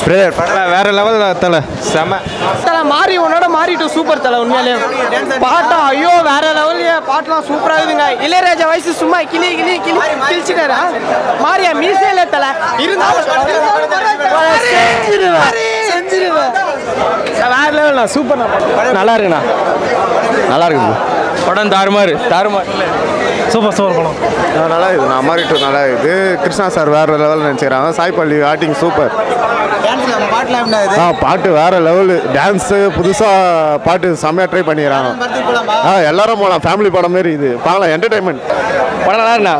Brother வேற level தலை செம தலை மாறி உன்னோட மாறிட்டு சூப்பர் தலை உண்மையிலே பாட்டம் ஐயோ வேற லெவல்லையே பாட்டெலாம் சூப்பராக இருக்குதுங்க இளையராஜா வயசு சும்மா கிளி கிளி கிளி கிழிச்சிட்டாரா மாறியா மீசையில தலை இருந்தாலும் வேற லெவல்ண்ணா சூப்பர்ண்ணா நல்லா இருக்குண்ணா நல்லா இருக்கு படம் தாறுமாறு தாறுமாறு சூப்பர் சூப்பர் படம் நல்லா இருக்குது நான் மாறிட்டு நல்லா இருக்குது கிருஷ்ணா சார் வேற லெவல் நினச்சிக்கிறாங்க சாய் பள்ளி ஆக்டிங் சூப்பர் ஆ பாட்டு வேற லெவலு டான்ஸு புதுசாக பாட்டு செம்மையாக ட்ரை பண்ணிக்கிறாங்க ஆ எல்லாரும் போகலாம் ஃபேமிலி படம் மாரி இது பார்க்கலாம் என்டர்டைன்மெண்ட் படம் நல்லா இருந்தா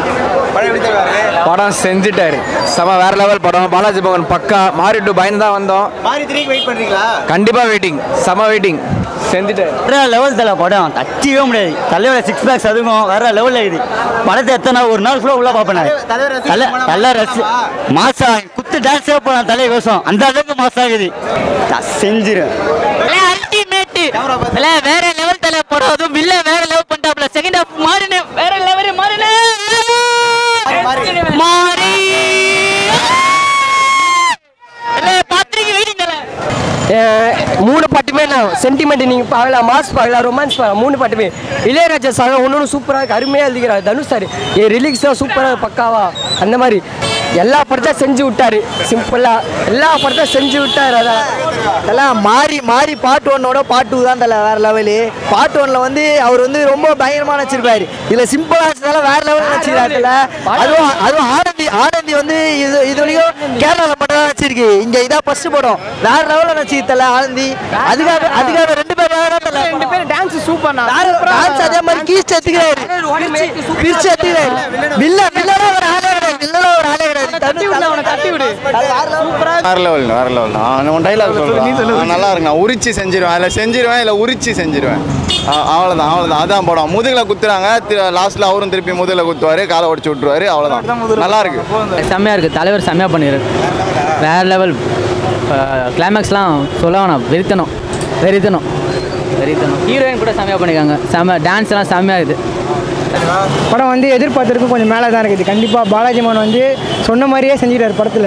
படம் செஞ்சுட்டாரு செம வேற லெவல் படம் பாலாஜி பவன் பக்கா மாறிட்டு பயந்து தான் வந்தோம் மாறி த்ரீக்கு வெயிட் பண்றீங்களா கண்டிப்பா வெயிட்டிங் செம வெயிட்டிங் செஞ்சுட்டாரு வேற லெவல் தலை படம் தட்டியே முடியாது தலையோட சிக்ஸ் பேக்ஸ் அதுவும் வேற லெவலில் இது படத்தை எத்தனை நாள் ஒரு நாள் ஃபுல்லாக உள்ள பார்ப்பேன் நான். தலைவர் ரசிச்சு தலை போனா தலை ரசி மாசா குத்து டான்ஸே போகலாம் தலை கோசம் அந்த அளவுக்கு மாசம் ஆகுது நான் செஞ்சிரும் அல்டிமேட் வேற லெவல் தலை படம் அதுவும் வில்ல வேற லெவல் பண்ணிட்டாப்ல செகண்ட் ஹாஃப் மாறினு வேற லெவல் மாறினு மாறி பாத்திரிக்கை வெயிட்டிங் தலை மூணு பாட்டுமே நான் சென்டிமெண்ட் நீங்கள் பார்க்கலாம் மாஸ் பார்க்கலாம் ரொமான்ஸ் பார்க்கலாம் மூணு பாட்டுமே இளையராஜா சார் ஒன்று ஒன்று சூப்பராக இருக்கு அருமையாக எழுதிக்கிறார் தனுஷ் சார் என் ரிலீக்ஸ் தான் சூப்பராக பக்காவா அந்த மாதிரி எல்லா படத்தையும் செஞ்சு விட்டாரு சிம்பிளாக எல்லா படத்தையும் செஞ்சு விட்டாரு அதான் எல்லாம் மாறி மாறி பாட்டு ஒன்னோட பாட்டு தான் தல வேற லெவலு பாட்டு ஒன்ல வந்து அவர் வந்து ரொம்ப பயங்கரமா நடிச்சிருப்பாரு இதுல சிம்பிளா வச்சதால வேற லெவல் நடிச்சிருக்காரு தல. அதுவும் அதுவும் ஆனந்தி ஆனந்தி வந்து இது இது வரைக்கும் கேரளால மட்டும் தான் நடிச்சிருக்கு இங்க இதான் ஃபர்ஸ்ட் படம் வேற லெவல்ல நடிச்சிருக்கு தல ஆனந்தி அதுக்காக அதுக்காக ரெண்டு பேரும் தான் தல ரெண்டு பேரும் டான்ஸ் சூப்பர் டான்ஸ் அதே மாதிரி கீஸ் எடுத்துக்கிறாரு பிரிச்சு எடுத்துக்கிறாரு வில்ல வில்லனா ஒரு ஆளே கிடையாது வில்லனா ஒரு ஆளே கிடையாது தட்டி விடு அவனை தட்டி விடு வேற லெவல் வேற லெவல் நான் உன் டைலாக் சொல்கிறேன் நல்லா இருக்கு நான் உரிச்சு செஞ்சிருவேன் அதில் செஞ்சிருவேன் இல்லை உரிச்சு செஞ்சிருவேன் ஆ, அவ்வளவுதான் அவ்வளவுதான் அதான் படம் முதுகில் குத்துறாங்க லாஸ்ட்ல அவரும் திருப்பி முதுகில் குத்துவாரு காலை உடச்சு விட்டுருவாரு அவ்வளவுதான் நல்லா இருக்கு செம்மையா இருக்கு தலைவர் செம்மையா பண்ணிடுறாரு வேற லெவல் கிளைமேக்ஸ்லாம் சொல்ல வேணாம் வெறித்தனம் வெறித்தனம் வெறித்தனம் ஹீரோயின் கூட செம்மையா பண்ணிருக்காங்க செம்ம டான்ஸ்லாம் செம்மையா இருக்குது படம் வந்து எதிர்பார்த்ததுக்கும் கொஞ்சம் மேலே தான் இருக்குது கண்டிப்பாக பாலாஜி மோகன் வந்து சொன்ன மாதிரியே செஞ்சிட்டாரு படத்தில்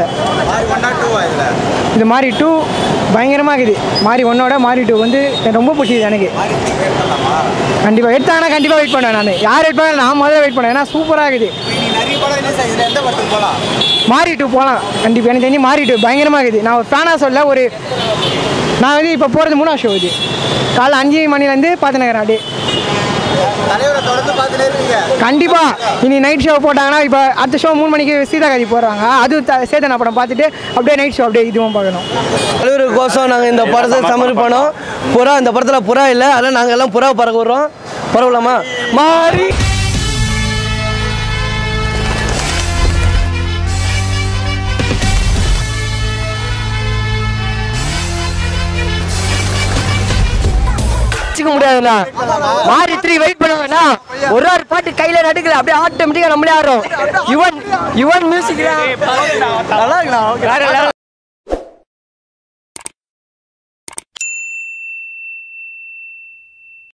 இது மாதிரி டூ பயங்கரமாக இருக்குது மாறி ஒன்னோட மாறி டூ வந்து எனக்கு ரொம்ப பிடிச்சிது எனக்கு கண்டிப்பாக எடுத்தாங்கன்னா கண்டிப்பாக வெயிட் பண்ணுவேன் நான் யார் வெயிட் பண்ண நான் முதல்ல வெயிட் பண்ணுவேன் ஏன்னா சூப்பராக இருக்குது நிறைய படம் ரிலீஸ் ஆகுது எந்த படத்துக்கு போகலாம் மாறி டூ போகலாம் கண்டிப்பாக எனக்கு தெரிஞ்சு மாறி டூ பயங்கரமாக இருக்குது நான் ஒரு ஃபேனாக சொல்ல ஒரு நான் வந்து இப்போ போகிறது மூணாவது ஷோ இது காலைல அஞ்சு மணிலேருந்து பார்த்துனுக்கிறேன் அப்படியே தலைவரை தொடர்ந்து பார்த்துட்டே இருக்கீங்க கண்டிப்பா இனி நைட் ஷோ போட்டாங்கன்னா இப்போ அடுத்த ஷோ மூணு மணிக்கு சீதாகாதி போடுறாங்க அது த- சேதனா படம் பார்த்துட்டு அப்படியே நைட் ஷோ அப்படியே இதுவும் பார்க்கணும் தலைவருக்கோசம் நாங்கள் இந்த படத்தை சமர்ப்பணம் புறா இந்த படத்தில் புறா இல்லை அதனால் நாங்கள் எல்லாம் புறா பறக்க விடுறோம் பரவலாமா மாறி வச்சுக்க முடியாதுண்ணா மாறி த்ரீ வெயிட் பண்ணுவாங்கண்ணா ஒரு ஒரு பாட்டு கையில நடுக்கல அப்படியே ஆட்டோமேட்டிக்கா நம்மளே ஆடுறோம் யுவன் யுவன் மியூசிக் நல்லா இருக்குண்ணா வேற